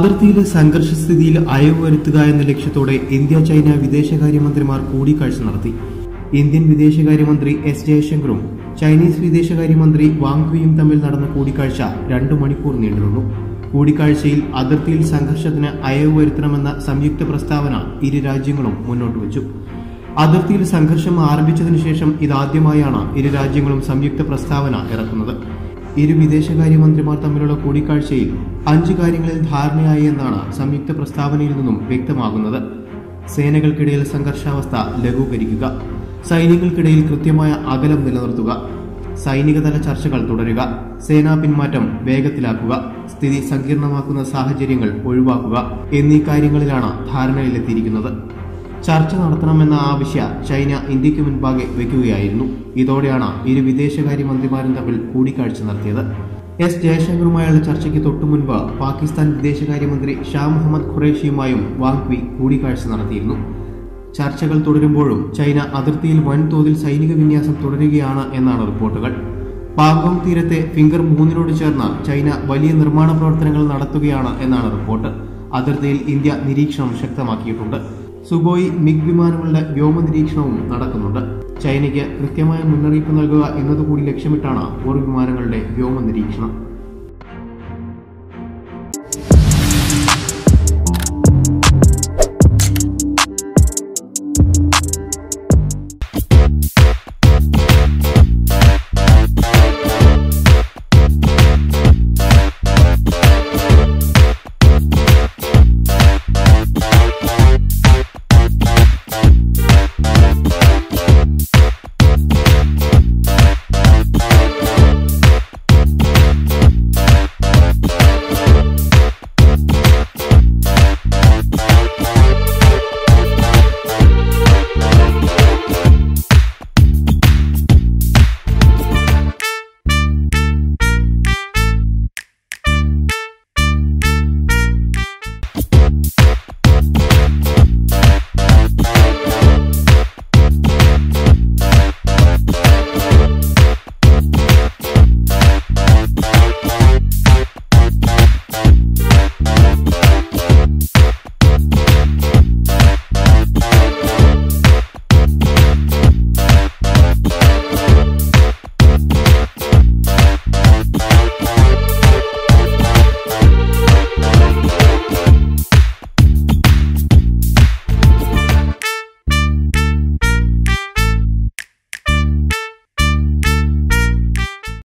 അതിർത്തിയിലെ സംഘർഷസ്ഥിതിയിൽ അയവ് വരുത്തുക എന്ന ലക്ഷ്യത്തോടെ ഇന്ത്യ ചൈന വിദേശകാര്യമന്ത്രിമാർ കൂടിക്കാഴ്ച നടത്തി ഇന്ത്യൻ വിദേശകാര്യമന്ത്രി എസ് ജയശങ്കറും ചൈനീസ് വിദേശകാര്യമന്ത്രി വാങ് ക്വിയും തമ്മിൽ നടന്ന കൂടിക്കാഴ്ച രണ്ടു മണിക്കൂർ നീണ്ടുനിന്നു കൂടിക്കാഴ്ചയിൽ അതിർത്തിയിൽ സംഘർഷത്തിന് അയവ് വരുത്തണമെന്ന സംയുക്ത പ്രസ്താവന ഇരു രാജ്യങ്ങളും മുന്നോട്ട് വച്ചു അതിർത്തിയിൽ സംഘർഷം ആരംഭിച്ചതിനു ശേഷം ഇതാദ്യമായാണ് ഇരു രാജ്യങ്ങളും സംയുക്ത പ്രസ്താവന ഇറക്കുന്നത് ഇരു വിദേശകാര്യമന്ത്രിമാർ തമ്മിലുള്ള കൂടിക്കാഴ്ചയിൽ അഞ്ച് കാര്യങ്ങളിൽ ധാരണയായി എന്നാണ് സംയുക്ത പ്രസ്താവനയിൽ നിന്നും വ്യക്തമാകുന്നത് സേനകൾക്കിടയിൽ സംഘർഷാവസ്ഥ ലഘൂകരിക്കുക സൈനികൾക്കിടയിൽ കൃത്യമായ അകലം നിലനിർത്തുക സൈനികതല ചർച്ചകൾ തുടരുക സേനാ പിന്മാറ്റം വേഗത്തിലാക്കുക സ്ഥിതി സങ്കീർണമാക്കുന്ന സാഹചര്യങ്ങൾ ഒഴിവാക്കുക എന്നീ കാര്യങ്ങളിലാണ് ധാരണയിലെത്തിയിരിക്കുന്നത് ചർച്ച നടത്തണമെന്ന ആവശ്യ ചൈന ഇന്ത്യക്ക് മുൻപാകെ വയ്ക്കുകയായിരുന്നു ഇതോടെയാണ് ഇരു വിദേശകാര്യമന്ത്രിമാരും തമ്മിൽ കൂടിക്കാഴ്ച നടത്തിയത് എസ് ജയശങ്കറുമായുള്ള ചർച്ചയ്ക്ക് തൊട്ടുമുൻപ് പാകിസ്ഥാൻ വിദേശകാര്യമന്ത്രി ഷാ മുഹമ്മദ് ഖുറേഷിയുമായും വാങ്ക്വി കൂടിക്കാഴ്ച നടത്തിയിരുന്നു ചർച്ചകൾ തുടരുമ്പോഴും ചൈന അതിർത്തിയിൽ വൻതോതിൽ സൈനിക വിന്യാസം തുടരുകയാണ് എന്നാണ് റിപ്പോർട്ടുകൾ പാങ്കോങ് തീരത്തെ ഫിംഗർ മൂന്നിനോട് ചേർന്ന് ചൈന വലിയ നിർമ്മാണ പ്രവർത്തനങ്ങൾ നടത്തുകയാണ് എന്നാണ് റിപ്പോർട്ട് അതിർത്തിയിൽ ഇന്ത്യ നിരീക്ഷണം ശക്തമാക്കിയിട്ടുണ്ട് സുഗോയി മിഗ് വിമാനങ്ങളുടെ വ്യോമ നിരീക്ഷണവും നടക്കുന്നുണ്ട് ചൈനയ്ക്ക് കൃത്യമായ മുന്നറിയിപ്പ് നൽകുക എന്നതുകൂടി ലക്ഷ്യമിട്ടാണ് പോർ വിമാനങ്ങളുടെ വ്യോമ നിരീക്ഷണം